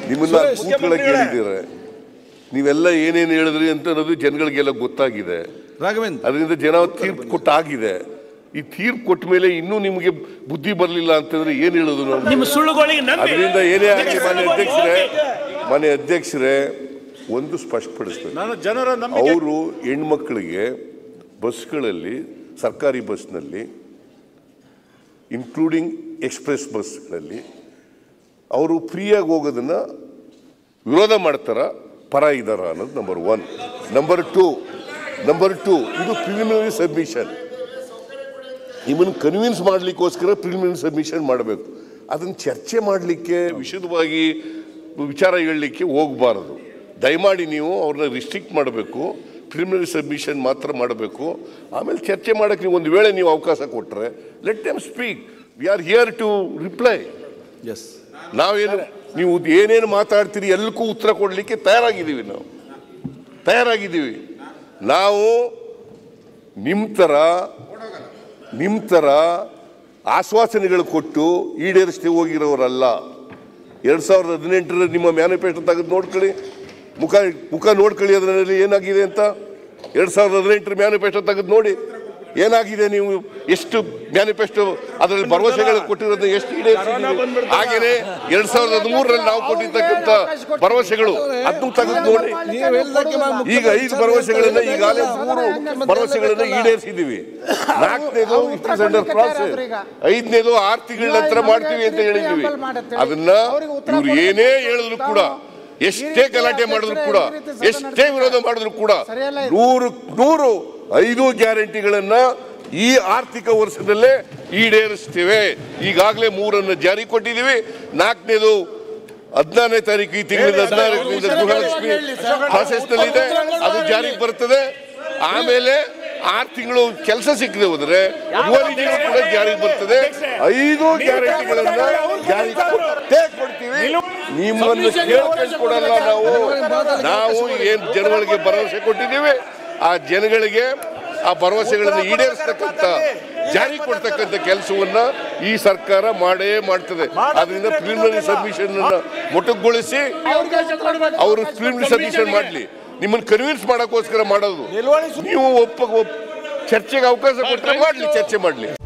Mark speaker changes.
Speaker 1: ನಿಮ್ಮನ್ನ ಕೂತ್ಕೊಳ್ಳೋಕೆ ಹೇಳಿದ್ದೀರ ನೀವೆಲ್ಲ ಏನೇನು ಹೇಳಿದ್ರಿ ಅಂತ ಅನ್ನೋದು ಜನಗಳಿಗೆಲ್ಲ ಗೊತ್ತಾಗಿದೆ
Speaker 2: ರಾಘವೇಂದ್ರ
Speaker 1: ಅದರಿಂದ ಜನ ತೀರ್ಪು ಕೊಟ್ಟಾಗಿದೆ ಈ ತೀರ್ಪು ಕೊಟ್ಟ ಮೇಲೆ ಇನ್ನೂ ನಿಮಗೆ ಬುದ್ಧಿ ಬರಲಿಲ್ಲ ಅಂತಂದ್ರೆ ಏನ್ ಹೇಳೋದು ನಾವು
Speaker 3: ನಿಮ್ಮ ಸುಳ್ಳುಗಳಿಗೆ ನಂಬಿ
Speaker 1: ಅದರಿಂದ ಏನೇ ಆಗಲಿ ಮಾನ್ಯ ಅಧ್ಯಕ್ಷರೇ ಮಾನ್ಯ ಅಧ್ಯಕ್ಷರೇ ಒಂದು ಸ್ಪಷ್ಟಪಡಿಸ್ಬೇಕು
Speaker 4: ನಾನು ಜನರ ನಂಬಿಕೆ
Speaker 1: ಅವರು ಹೆಣ್ಮಕ್ಳಿಗೆ ಬಸ್ಗಳಲ್ಲಿ ಸರ್ಕಾರಿ ಬಸ್ನಲ್ಲಿ ಇನ್ಕ್ಲೂಡಿಂಗ್ ಎಕ್ಸ್ಪ್ರೆಸ್ ಬಸ್ಗಳಲ್ಲಿ ಅವರು ಫ್ರೀಯಾಗಿ ಹೋಗೋದನ್ನ ವಿರೋಧ ಮಾಡ್ತಾರ ಪರ ಇದ್ದಾರ ಅನ್ನೋದು number one number two number two ಇದು ಪ್ರಿಲಿಮಿನರಿ ಸಬ್ಮಿಷನ್ ನಿಮ್ಮನ್ನು ಕನ್ವಿನ್ಸ್ ಮಾಡಲಿಕ್ಕೋಸ್ಕರ ಪ್ರಿಲಿಮಿನರಿ ಸಬ್ಮಿಷನ್ ಮಾಡಬೇಕು ಅದನ್ನು ಚರ್ಚೆ ಮಾಡಲಿಕ್ಕೆ ವಿಶದವಾಗಿ ವಿಚಾರ ಹೇಳಲಿಕ್ಕೆ ಹೋಗಬಾರದು ದಯಮಾಡಿ ನೀವು ಅವ್ರನ್ನ ರಿಸ್ಟ್ರಿಕ್ಟ್ ಮಾಡಬೇಕು ಪ್ರಿಲಿಮಿನರಿ ಸಬ್ಮಿಷನ್ ಮಾತ್ರ ಮಾಡಬೇಕು ಆಮೇಲೆ ಚರ್ಚೆ ಮಾಡೋಕ್ಕೆ ನೀವು ಒಂದು ವೇಳೆ ನೀವು ಅವಕಾಶ ಕೊಟ್ಟರೆ let them speak we are here to reply
Speaker 2: us
Speaker 1: ನಾವೇನು ನೀವು ಏನೇನು ಮಾತಾಡ್ತೀರಿ ಎಲ್ಲಕ್ಕೂ ಉತ್ತರ ಕೊಡಲಿಕ್ಕೆ ತಯಾರಾಗಿದ್ದೀವಿ ನಾವು ತಯಾರಾಗಿದ್ದೀವಿ ನಾವು ನಿಮ್ಮ ಥರ ನಿಮ್ಮ ಥರ ಆಶ್ವಾಸನೆಗಳು ಕೊಟ್ಟು ಈಡೇರಿಸದೆ ಹೋಗಿರೋರಲ್ಲ ಎರಡು ಸಾವಿರದ ಹದಿನೆಂಟರ ನಿಮ್ಮ ಮ್ಯಾನಿಫೆಸ್ಟೋ ತೆಗೆದು ನೋಡ್ಕೊಳ್ಳಿ ಮುಖ ಮುಖ ನೋಡ್ಕೊಳ್ಳಿ ಅದರಲ್ಲಿ ಏನಾಗಿದೆ ಅಂತ ಎರಡು ಸಾವಿರದ ಹದಿನೆಂಟರ ಮ್ಯಾನಿಫೆಸ್ಟೋ ತೆಗೆದು ನೋಡಿ ಏನಾಗಿದೆ ನೀವು ಎಷ್ಟು ಮ್ಯಾನಿಫೆಸ್ಟೋ ಅದರಲ್ಲಿ ಭರವಸೆಗಳು ಕೊಟ್ಟಿರೋದು ಎಷ್ಟು ಈಡೇರಿಸಿದ್ದೀವಿ ಹಾಗೇನೆ ಎರಡ್ ಸಾವಿರದ ಹದಿಮೂರರಲ್ಲಿ ನಾವು ಕೊಟ್ಟಿರ್ತಕ್ಕಂಥ ಭರವಸೆಗಳು ಅದನ್ನು ತೆಗೆದು ನೋಡಿ
Speaker 2: ನೀವು ಹೇಳ್ದಕ್ಕೆ ನಾನು
Speaker 1: ಈಗ ಐದು ಭರವಸೆಗಳನ್ನ ಈಗಾಗಲೇ ಮೂರು ಭರವಸೆಗಳನ್ನ ಈಡೇರಿಸಿದ್ದೀವಿ ನಾಲ್ಕನೇದು ಅಂಡರ್ ಪ್ರಾಸೆಸ್ ಐದನೇದು ಆರು ತಿಂಗಳ ನಂತರ ಮಾಡ್ತೀವಿ ಅಂತ ಹೇಳಿದ್ದೀವಿ ಅದನ್ನ ಇವ್ರು ಏನೇ ಹೇಳಿದ್ರು ಕೂಡ ಎಷ್ಟೇ ಗಲಾಟೆ ಮಾಡಿದ್ರು ಕೂಡ ಎಷ್ಟೇ ವಿರೋಧ ಮಾಡಿದ್ರು ಕೂಡ ನೂರು ನೂರು ಐದು ಗ್ಯಾರಂಟಿಗಳನ್ನ ಈ ಆರ್ಥಿಕ ವರ್ಷದಲ್ಲೇ ಈಡೇರಿಸ್ತೇವೆ ಈಗಾಗಲೇ ಮೂರನ್ನು ಜಾರಿ ಕೊಟ್ಟಿದ್ದೀವಿ ನಾಲ್ಕನೇದು ಹದಿನಾರನೇ ತಾರೀಕು ಈ ತಿಂಗಳ ಹದಿನಾರರಿಂದ ಗೃಹಲಕ್ಷ್ಮಿ ಪ್ರಾಸೆಸ್ನಲ್ಲಿದೆ ಅದು ಜಾರಿಗೆ ಬರ್ತದೆ ಆಮೇಲೆ ಆರು ತಿಂಗಳು ಕೆಲಸ ಸಿಕ್ಕದೆ ಹೋದ್ರೆ ಯುವ ನಿಧಿಗಳು ಕೂಡ ಜಾರಿಗೆ ಬರ್ತದೆ ಐದು ಗ್ಯಾರಂಟಿಗಳನ್ನ ಜಾರಿ ಕೊಟ್ಟೇ ಕೊಡ್ತೀವಿ ನಿಮ್ಮನ್ನು ಕೇಳ್ಕೊಡಲ್ಲ ನಾವು ನಾವು ಏನ್ ಜನಗಳಿಗೆ ಭರವಸೆ ಕೊಟ್ಟಿದ್ದೀವಿ ಆ ಜನಗಳಿಗೆ ಆ ಭರವಸೆಗಳನ್ನು ಈಡೇರಿಸ್ತಕ್ಕಂಥ ಜಾರಿ ಕೊಡ್ತಕ್ಕಂಥ ಕೆಲಸವನ್ನ ಈ ಸರ್ಕಾರ ಮಾಡೇ ಮಾಡ್ತದೆ ಅದರಿಂದ ಪ್ರಿಲಿಮಿನರಿ ಸಬ್ಮಿಷನ್ ಮೊಟಕುಗೊಳಿಸಿ ಅವರು ಪ್ರಿಲಿಮಿನರಿ ಸಬ್ಮಿಷನ್ ಮಾಡಲಿ ನಿಮ್ಮನ್ನು ಕನ್ವಿನ್ಸ್ ಮಾಡೋಕ್ಕೋಸ್ಕರ ಮಾಡೋದು ನೀವು ಒಪ್ಪ ಒಪ್- ಚರ್ಚೆಗೆ ಅವಕಾಶ ಕೊಟ್ಟರೆ ಮಾಡಲಿ ಚರ್ಚೆ ಮಾಡಲಿ